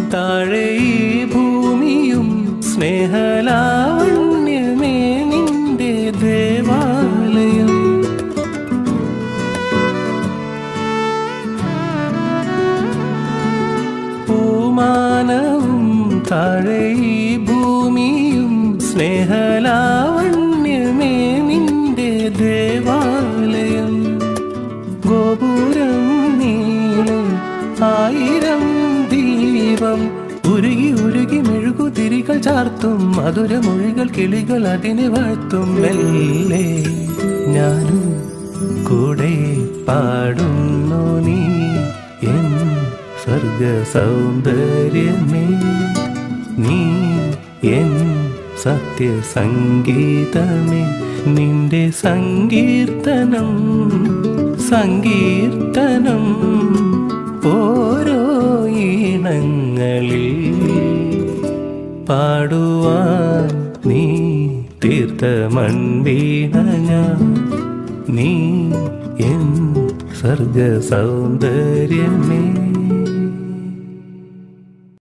താഴെ ഈ ഭൂമിയും സ്നേഹലാവണ്യമേ നിന്റെ ദേവാലയം പൂമാനവും താഴെ ഈ ഭൂമിയും സ്നേഹലാവണ്യമേ നിന്റെ ദേവാലയം ഗോപുരം നീളെ ആയിരം ദീപം ഉരുകി ഉരുകി മെഴുകുതിരികൾ ചാർത്തും മധുരമൊഴികൾ കിളികൾ അതിനെ വാഴ്ത്തും മെല്ലെ ഞാനും കൂടെ പാടുന്നു നീ എൻ സ്വർഗ സൗന്ദര്യമേ നീ എൻ സത്യസംഗീതമേ നിന്റെ സങ്കീർത്തനം സങ്കീർത്തനം ഓരോ ഈണങ്ങളിൽ പാടുവാൻ നീ തീർത്ത മൺവീണ ഞാൻ നീ എൻ സർഗ സൗന്ദര്യമേ